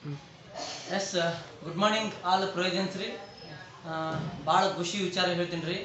S good morning all provisions ರೀ ಭಾಳ ಖುಷಿ ವಿಚಾರ ಹೇಳ್ತೀನಿ ರೀ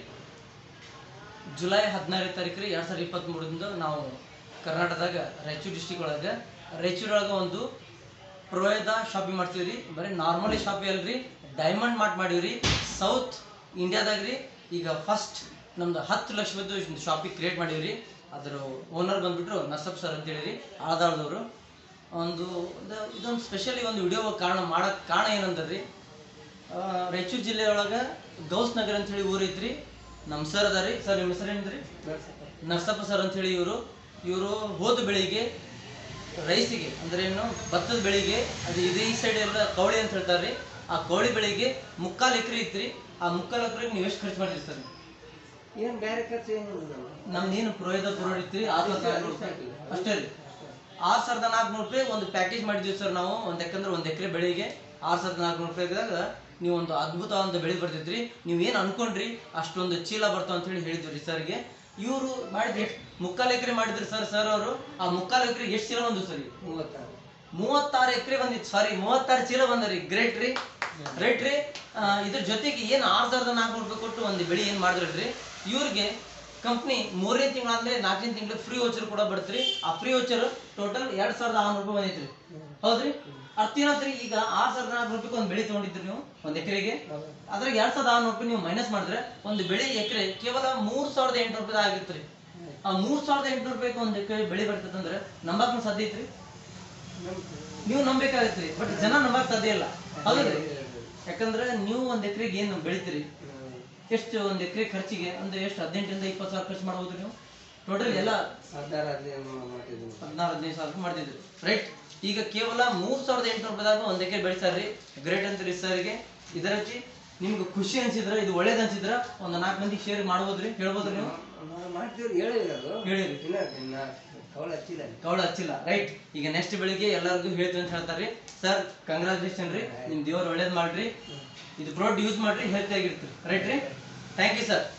ಜುಲೈ ಹದಿನಾರನೇ ತಾರೀಕು ರೀ ಎರಡು ಸಾವಿರದ ಇಪ್ಪತ್ತ್ಮೂರರಿಂದ ನಾವು ಕರ್ನಾಟಕದಾಗ ರಾಯಚೂರು ಡಿಸ್ಟಿಕ್ ಒಳಗೆ ರಾಯಚೂರೊಳಗೆ ಒಂದು ಪ್ರೊಯದ ಶಾಪಿಂಗ್ ಮಾಡ್ತೀವಿ ರೀ ಬರೀ ನಾರ್ಮಲಿ ಶಾಪಿಂಗ್ ಅಲ್ರಿ ಡೈಮಂಡ್ ಮಾರ್ಟ್ ಮಾಡೀವಿ ರೀ ಸೌತ್ ಇಂಡಿಯಾದಾಗ ರೀ ಈಗ ಫಸ್ಟ್ ನಮ್ದು ಹತ್ತು ಲಕ್ಷದ್ದು ಒಂದು ಶಾಪಿಂಗ್ ಕ್ರಿಯೇಟ್ ಮಾಡೀವಿ ರೀ ಅದ್ರ ಓನರ್ ಬಂದ್ಬಿಟ್ರು ನಸಬ್ ಸರ್ ಅಂತೇಳಿ ರೀ ಆಳದಾಳದವರು ಒಂದು ಒಂದು- ಇದೊಂದು ಸ್ಪೆಷಲಿ ಒಂದು ವಿಡಿಯೋ ಕಾರಣ ಮಾಡಕ್ಕೆ ಕಾರಣ ಏನಂದ್ರೆ ರೀ ಆ, ರಾಯಚೂರು ಜಿಲ್ಲೆ ಒಳಗೆ ಗೌಸ್ ನಗರ ಅಂತ ಹೇಳಿ ಊರು ಐತ್ರಿ ನಮ್ಮ ಸರ್ ಅದ ರೀ ಸರ್ ನಿಮ್ಮ ಹೆಸರು ಏನಿದ್ರಿ ನರಸಪ್ಪ ಸರ್ ಅಂತ ಹೇಳಿ ಇವರು ಇವರು ಹೋದ ಬೆಳಿಗ್ಗೆ ರೈಸಿಗೆ ಅಂದ್ರೆ ಏನು ಭತ್ತದ ಬೆಳಿಗ್ಗೆ ಅದು ಇದೇ ಈ ಸೈಡ್ ಎಲ್ಲ ಕವಳಿ ಅಂತ ಹೇಳ್ತಾರೆ ರೀ ಆ ಕವಳಿ ಬೆಳಿಗ್ಗೆ ಮುಕ್ಕಾಲು ಎಕರೆ ಐತ್ರಿ ಆ ಮುಕ್ಕಾಲು ಎಕರೆಗೆ ನೀವು ಎಷ್ಟು ಖರ್ಚು ಮಾಡಿರಿ ಸರ್ ಏನ್ ಬೇರೆ ಖರ್ಚು ಏನಿಲ್ಲ ನಮ್ದು ಏನು ಪ್ರೋಯದ ಪ್ರೋಡ್ ಇತ್ತು ಆರು ಸಾವಿರದ ನಾಲ್ಕುನೂರು ರೂಪಾಯಿ ಅಷ್ಟೇ ರೀ ಆರು ಸಾವಿರದ ನಾಲ್ಕುನೂರು ರೂಪಾಯಿ ಒಂದು ಪ್ಯಾಕೇಜ್ ಮಾಡಿದ್ವಿ ಸರ್ ನಾವು ಒಂದು ಯಾಕಂದ್ರೆ ಒಂದು ಎಕರೆ ಬೆಳೆಗೆ ಆರು ಸಾವಿರದ ನಾಲ್ಕುನೂರು ರೂಪಾಯಿದಾಗ ನೀವು ಒಂದು ಅದ್ಭುತವಾದ ಬೆಳೆ ಬರ್ತಿದ್ರಿ ನೀವು ಏನು ಅನ್ಕೊಂಡ್ರಿ ಅಷ್ಟೊಂದು ಚೀಲ ಬರ್ತಾವ ಅಂತ ಹೇಳಿ ಹೇಳಿದ್ವಿ ರೀ ಸರ್ಗೆ ಇವರು ಮಾಡಿದ್ರಿ ಮುಕ್ಕಾಲು ಎಕರೆ ಮಾಡಿದ್ರಿ ಸರ್ ಸರ್ ಅವರು ಆ ಮುಕ್ಕಾಲು ಎಕರೆ ಎಷ್ಟು ಚೀಲ ಬಂದು ಸರಿ ಮೂವತ್ತಾರು ಮೂವತ್ತಾರು ಎಕರೆ ಬಂದಿತ್ತು ಸಾರಿ ಮೂವತ್ತಾರು ಚೀಲ ಬಂದರಿ ಗ್ರೇಟ್ ರೀ ರೈಟ್ ರೀ ಆ, ಇದ್ರ ಜೊತೆಗೆ ಏನು ಆರು ಸಾವಿರದ ನಾಲ್ಕುನೂರು ರೂಪಾಯಿ ಕೊಟ್ಟು ಒಂದು ಬೆಳೆ ಏನು ಮಾಡಿದ್ರಿ ಇವ್ರಿಗೆ ಕಂಪ್ನಿ ಮೂರನೇ ತಿಂಗಳಾದ್ಮೇಲೆ ನಾಲ್ಕನೇ ತಿಂಗಳು ಫ್ರೀ ವೋಚರ್ ಕೂಡ ಬರ್ತ್ರಿ ಆ ಫ್ರೀ ವೋಚರ್ ಟೋಟಲ್ ಎರಡ್ ಸಾವಿರದ ಆರ್ನೂರು ರೂಪಾಯಿ ಬಂದೈತ್ರಿ ಹೌದ್ರಿ ಅರ್ಥ ಏನತ್ರಿ ಈಗ ಆರ್ ಸಾವಿರದ ನಾಲ್ಕುನೂರು ರೂಪಾಯಿ ಒಂದು ಬೆಳೆ ತಗೊಂಡಿದ್ರಿ ನೀವು ಒಂದು ಎಕರೆಗೆ ಅದ್ರಾಗ ಎರಡ್ ಸಾವಿರದ ಆರ್ನೂರು ರೂಪಾಯಿ ನೀವು ಮೈನಸ್ ಮಾಡಿದ್ರೆ ಒಂದು ಬೆಳೆ ಎಕರೆ ಕೇವಲ ಮೂರ್ ಸಾವಿರದ ಎಂಟುನೂರು ರೂಪಾಯಿ ಆಗಿತ್ರಿ ಆ ಮೂರ್ ಸಾವಿರದ ಎಂಟುನೂರು ರೂಪಾಯಿ ಒಂದು ಎಕರೆ ಬೆಳೆ ಬರ್ತದಂದ್ರೆ ನಂಬಕ್ ಸಾಧ್ಯ ಐತ್ರಿ ನೀವು ನಂಬೇಕಾಗತ್ರಿ ಬಟ್ ಜನ ನಂಬಕ್ ಸಾಧ್ಯ ಇಲ್ಲ ಹೌದ್ರಿ ಯಾಕಂದ್ರೆ ನೀವು ಒಂದ್ ಎಕರೆಗೆ ಏನು ಬೆಳಿತೀರಿ ಎಷ್ಟು ಒಂದ್ ಎಕರೆ ಖರ್ಚಿಗೆ ಅಂದ್ರೆ ಎಷ್ಟು ಹದಿನೆಂಟರಿಂದ ಇಪ್ಪತ್ತು ಸಾವಿರ ಖರ್ಚು ಮಾಡ್ಬೋದು ನೀವು ಟೋಟಲ್ ಎಲ್ಲ ಹದಿನಾರು ಹದಿನೈದು ಮಾಡ್ತಿದ್ವಿ ಹದಿನಾರು ಹದಿನೈದು ಸಾವಿರ ಮಾಡ್ತಿದ್ರಿ ರೈಟ್ ಈಗ ಕೇವಲ ಮೂರ್ ಸಾವಿರದ ಎಂಟುನೂರು ರೂಪಾಯಿದಾಗ ಒಂದ್ ಎಕರೆ ಬೆಳಿತಾರ್ರಿ ಗ್ರೇಟ್ ಅಂತೀರಿ ಸರ್ಗೆ ಇದರಲ್ಲಿ ನಿಮ್ಗೆ ಖುಷಿ ಅನ್ಸಿದ್ರ ಇದು ಒಳ್ಳೇದ್ ಅನ್ಸಿದ್ರ ಒಂದ್ ನಾಲ್ಕು ಮಂದಿ ಶೇರ್ ಮಾಡ್ಬೋದ್ರಿ ಹೇಳ್ಬೋದ್ರಿ ನೀವು ನಾವು ಮಾಡ್ತೀವ್ರಿ ಹೇಳಿರಿ ಅದು ಹೇಳಿರಿ ಇನ್ನ ಇನ್ನ ಕವಳ ಹಚ್ಚಿಲ್ಲ ಕವಳ ಹಚ್ಚಿಲ್ಲ ರೈಟ್ ಈಗ ನೆಕ್ಸ್ಟ್ ಬೆಳಿಗ್ಗೆ ಎಲ್ಲರಿಗೂ ಹೇಳ್ತೀವಿ ಅಂತ ಹೇಳ್ತಾರ್ರಿ ಸರ್ ಕಂಗ್ರಾಚುಲೇಷನ್ ರೀ ನಿಮ್ ದೇವ್ರು ಒಳ್ಳೇದ್ ಮಾಡ್ರಿ ಇದು ಪ್ರಾಡಕ್ಟ್ ಯೂಸ್ ಮಾಡ್ರಿ ಹೆಲ್ತ್ ಆಗಿರ್ತೀರಿ ರೈಟ್ ರೀ ಥ್ಯಾಂಕ್ ಯು ಸರ್